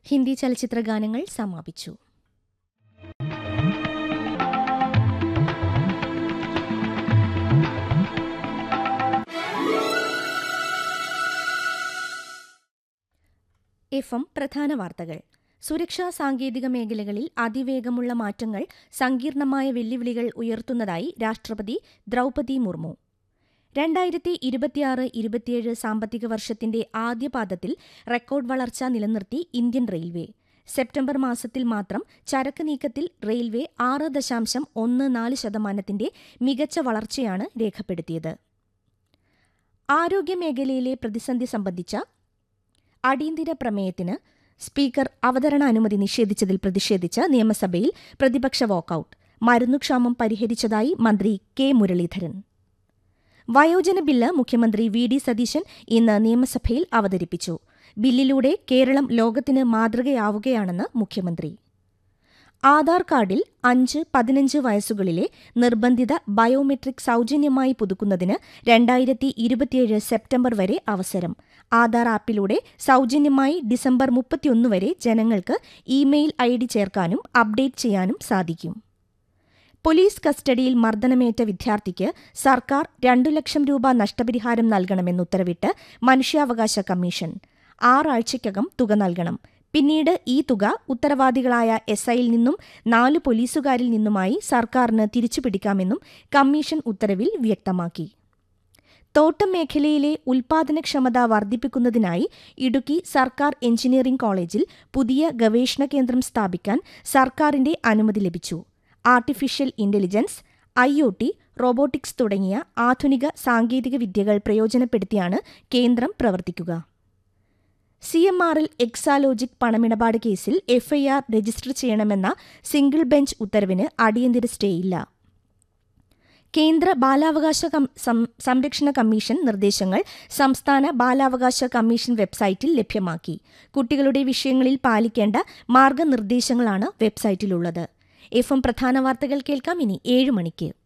ഹിന്ദി ചലച്ചിത്ര ഗാനങ്ങൾ സമാപിച്ചു എഫ് എം പ്രധാന വാർത്തകൾ സുരക്ഷാ സാങ്കേതിക മേഖലകളിൽ അതിവേഗമുള്ള മാറ്റങ്ങൾ സങ്കീർണമായ വെല്ലുവിളികൾ ഉയർത്തുന്നതായി രാഷ്ട്രപതി ദ്രൗപതി മുർമു രണ്ടായിരത്തി ഇരുപത്തിയാറ് ഇരുപത്തിയേഴ് സാമ്പത്തിക വർഷത്തിന്റെ ആദ്യപാദത്തിൽ റെക്കോർഡ് വളർച്ച നിലനിർത്തി ഇന്ത്യൻ റെയിൽവേ സെപ്റ്റംബർ മാസത്തിൽ മാത്രം ചരക്ക് നീക്കത്തിൽ റെയിൽവേ ആറ് ദശാംശം ഒന്ന് നാല് ശതമാനത്തിന്റെ മികച്ച വളർച്ചയാണ് രേഖപ്പെടുത്തിയത് ആരോഗ്യമേഖലയിലെ പ്രതിസന്ധി സംബന്ധിച്ച അടിയന്തര പ്രമേയത്തിന് സ്പീക്കർ അവതരണാനുമതി നിഷേധിച്ചതിൽ പ്രതിഷേധിച്ച് നിയമസഭയിൽ പ്രതിപക്ഷ വാക്കൌട്ട് മരുന്നുക്ഷാമം പരിഹരിച്ചതായി മന്ത്രി കെ മുരളീധരൻ വയോജന ബില്ല് മുഖ്യമന്ത്രി വി ഡി സതീശൻ ഇന്ന് നിയമസഭയിൽ അവതരിപ്പിച്ചു ബില്ലിലൂടെ കേരളം ലോകത്തിന് മാതൃകയാവുകയാണെന്ന് മുഖ്യമന്ത്രി ആധാർ കാർഡിൽ അഞ്ച് പതിനഞ്ച് വയസ്സുകളിലെ നിർബന്ധിത ബയോമെട്രിക് സൌജന്യമായി പുതുക്കുന്നതിന് രണ്ടായിരത്തി ഇരുപത്തിയേഴ് സെപ്റ്റംബർ വരെ അവസരം ആധാർ ആപ്പിലൂടെ സൌജന്യമായി ഡിസംബർ മുപ്പത്തിയൊന്ന് വരെ ജനങ്ങൾക്ക് ഇമെയിൽ ഐ ഡി ചേർക്കാനും അപ്ഡേറ്റ് ചെയ്യാനും സാധിക്കും പോലീസ് കസ്റ്റഡിയിൽ മർദ്ദനമേറ്റ വിദ്യാർത്ഥിക്ക് സർക്കാർ രണ്ടു ലക്ഷം രൂപ നഷ്ടപരിഹാരം നൽകണമെന്നുത്തരവിട്ട് മനുഷ്യാവകാശ കമ്മീഷൻ ആറാഴ്ചയ്ക്കകം തുക നൽകണം പിന്നീട് ഈ തുക ഉത്തരവാദികളായ എസ് ഐയിൽ നിന്നും നാല് പോലീസുകാരിൽ നിന്നുമായി സർക്കാരിന് തിരിച്ചുപിടിക്കാമെന്നും കമ്മീഷൻ ഉത്തരവിൽ വ്യക്തമാക്കി തോട്ടം മേഖലയിലെ ഉൽപാദനക്ഷമത വർദ്ധിപ്പിക്കുന്നതിനായി ഇടുക്കി സർക്കാർ എഞ്ചിനീയറിംഗ് കോളേജിൽ പുതിയ ഗവേഷണ കേന്ദ്രം സ്ഥാപിക്കാൻ സർക്കാരിന്റെ അനുമതി ലഭിച്ചു artificial intelligence I O T robotics തുടങ്ങിയ ആധുനിക സാങ്കേതിക വിദ്യകൾ പ്രയോജനപ്പെടുത്തിയാണ് കേന്ദ്രം പ്രവർത്തിക്കുക സി എം ആറിൽ എക്സാലോജിക് പണമിടപാട് കേസിൽ എഫ്ഐആർ രജിസ്റ്റർ ചെയ്യണമെന്ന സിംഗിൾ ബെഞ്ച് ഉത്തരവിന് അടിയന്തര സ്റ്റേയില്ല കേന്ദ്ര ബാലാവകാശ സംരക്ഷണ കമ്മീഷൻ നിർദ്ദേശങ്ങൾ സംസ്ഥാന ബാലാവകാശ കമ്മീഷൻ വെബ്സൈറ്റിൽ ലഭ്യമാക്കി കുട്ടികളുടെ വിഷയങ്ങളിൽ പാലിക്കേണ്ട മാർഗനിർദ്ദേശങ്ങളാണ് വെബ്സൈറ്റിലുള്ളത് എഫ് എം പ്രധാന വാർത്തകൾ കേൾക്കാം ഇനി ഏഴ് മണിക്ക്